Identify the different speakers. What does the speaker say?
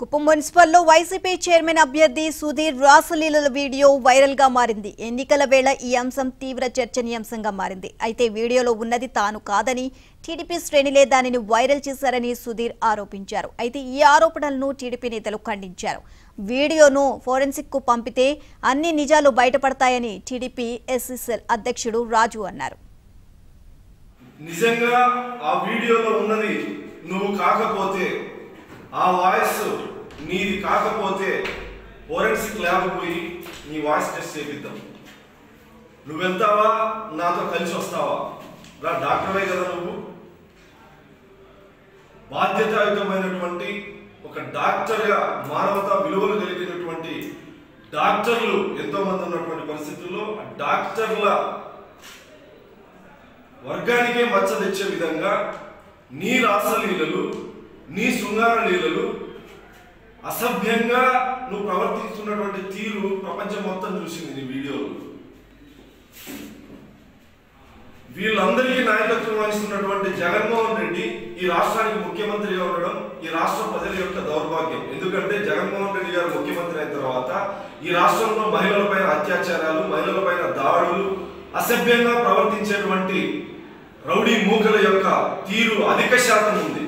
Speaker 1: Kuppam మున్సిపల్లో YCP chairman అభ్యర్థి Sudheer రాసలీలల video viral గా మారింది ఎన్నికల వేళ ఈ అంశం తీవ్ర చర్చనీయాంశంగా మారింది అయితే వీడియోలో ఉన్నది తాను కాదని టీడీపీ శ్రేణులే దానిని వైరల్ చేశారని సుధీర్ ఆరోపించారు అయితే ఈ ఆరోపణలను టీడీపీ నేతలు ఖండించారు వీడియోను ఫోరెన్సిక్ కు పంపితే అన్ని నిజాలు బయటపడతాయని టీడీపీ ఎస్ఎస్ఎల్ అధ్యక్షుడు రాజు అన్నారు
Speaker 2: నిజంగా ఆ వీడియోలో ఉన్నది నువ్వు కాకపోతే ఆ వాయిస్ నీది కాకపోతే ఫోరెన్సిక్ ల్యాబ్ పోయి నీ వాయిస్ టెస్ట్ చేపిద్దాం నువ్వు వెళ్తావా నాతో కలిసి వస్తావా రా డాక్టర్వే కదా నువ్వు బాధ్యతాయుతమైనటువంటి ఒక డాక్టర్గా మానవతా విలువలు కలిగినటువంటి డాక్టర్లు ఎంతో మంది ఉన్నటువంటి పరిస్థితుల్లో ఆ డాక్టర్ల వర్గానికే మచ్చ తెచ్చే విధంగా నీ రాసలీలలు నీ శృంగార లీలలు అసభ్యంగా నువ్వు ప్రవర్తిస్తున్నటువంటి తీరు ప్రపంచం మొత్తం చూసింది నీ వీడియోలు వీళ్ళందరికీ నాయకత్వం వహిస్తున్నటువంటి జగన్మోహన్ రెడ్డి ఈ రాష్ట్రానికి ముఖ్యమంత్రిగా ఉండడం ఈ రాష్ట్ర ప్రజల యొక్క దౌర్భాగ్యం ఎందుకంటే జగన్మోహన్ రెడ్డి గారు ముఖ్యమంత్రి అయిన తర్వాత ఈ రాష్ట్రంలో మహిళలపైన అత్యాచారాలు మహిళలపైన దాడులు అసభ్యంగా ప్రవర్తించేటువంటి రౌడీ మూకల యొక్క తీరు అధిక శాతం ఉంది